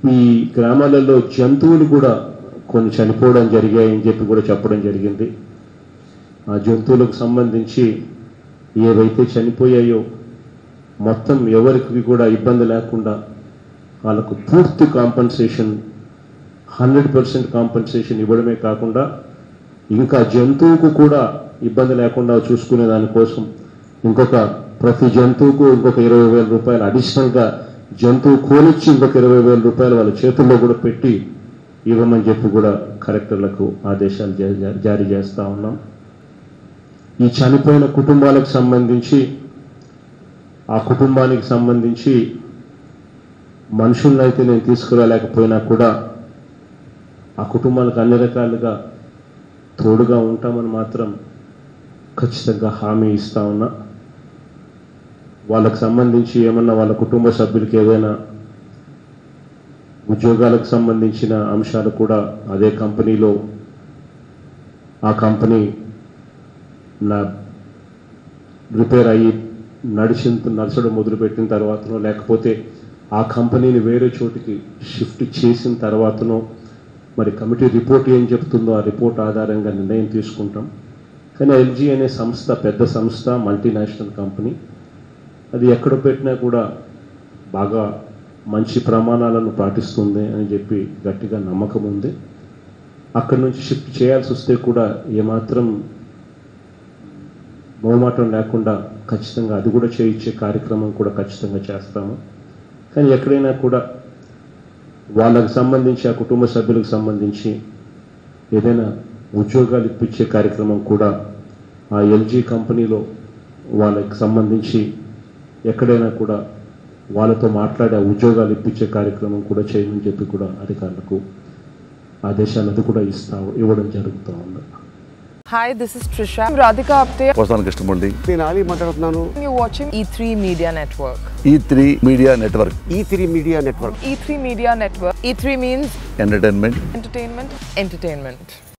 ఈ గ్రామాలలో జంతువులు కూడా కొన్ని చనిపోవడం జరిగాయని చెప్పి కూడా చెప్పడం జరిగింది ఆ జంతువులకు సంబంధించి ఏవైతే చనిపోయాయో మొత్తం ఎవరికి కూడా ఇబ్బంది లేకుండా వాళ్ళకు పూర్తి కాంపన్సేషన్ హండ్రెడ్ పర్సెంట్ కాంపన్సేషన్ ఇవ్వడమే కాకుండా ఇంకా జంతువుకు కూడా ఇబ్బంది లేకుండా చూసుకునే దానికోసం ఇంకొక ప్రతి జంతువుకు ఇంకొక ఇరవై వేల రూపాయలు అడిషనల్గా జంతువు కోనిచ్చి ఇంకొక ఇరవై వేల రూపాయలు వాళ్ళ చేతుల్లో కూడా పెట్టి ఇవ్వమని చెప్పి కూడా కలెక్టర్లకు ఆదేశాలు జా- జారీ చేస్తా ఉన్నాం ఈ చనిపోయిన కుటుంబాలకు సంబంధించి ఆ కుటుంబానికి సంబంధించి మనుషులను అయితే నేను తీసుకురాలేకపోయినా కూడా ఆ కుటుంబాలకు అన్ని రకాలుగా తోడుగా ఉంటామని మాత్రం ఖచ్చితంగా హామీ ఇస్తా ఉన్నా వాళ్ళకు సంబంధించి ఏమన్నా వాళ్ళ కుటుంబ సభ్యులకి ఏదైనా ఉద్యోగాలకు సంబంధించిన అంశాలు కూడా అదే కంపెనీలో ఆ కంపెనీ నా రిపేర్ అయ్యి నడిచిన నడచడం మొదలుపెట్టిన తర్వాతనో లేకపోతే ఆ కంపెనీని వేరే చోటికి షిఫ్ట్ చేసిన తర్వాతనో మరి కమిటీ రిపోర్ట్ ఏం చెప్తుందో ఆ రిపోర్ట్ ఆధారంగా నిర్ణయం తీసుకుంటాం కానీ ఎల్జీ అనే సంస్థ పెద్ద సంస్థ మల్టీనేషనల్ కంపెనీ అది ఎక్కడ పెట్టినా కూడా బాగా మంచి ప్రమాణాలను పాటిస్తుంది అని చెప్పి గట్టిగా నమ్మకం ఉంది అక్కడి నుంచి షిఫ్ట్ చేయాల్సి వస్తే కూడా ఏమాత్రం మొహమాటం లేకుండా ఖచ్చితంగా అది కూడా చేయించే కార్యక్రమం కూడా ఖచ్చితంగా చేస్తాము కానీ ఎక్కడైనా కూడా వాళ్ళకు సంబంధించి ఆ కుటుంబ సభ్యులకు సంబంధించి ఏదైనా ఉద్యోగాలు ఇప్పించే కార్యక్రమం కూడా ఆ ఎల్జీ కంపెనీలో వాళ్ళకి సంబంధించి ఎక్కడైనా కూడా వాళ్ళతో మాట్లాడే ఆ ఉద్యోగాలు ఇప్పించే కార్యక్రమం కూడా చేయమని చెప్పి కూడా అధికారులకు ఆదేశాలు అది కూడా ఇస్తా ఇవ్వడం జరుగుతూ ఉంది Hi, this is Trisha. I'm Radhika Apte. పోసాన Krishnamurthy నేను ఆలీ మాట్లాడుతున్నాను You're watching E3 Media Network. E three media network E three media network E3 Media Network. E3 means entertainment entertainment, entertainment.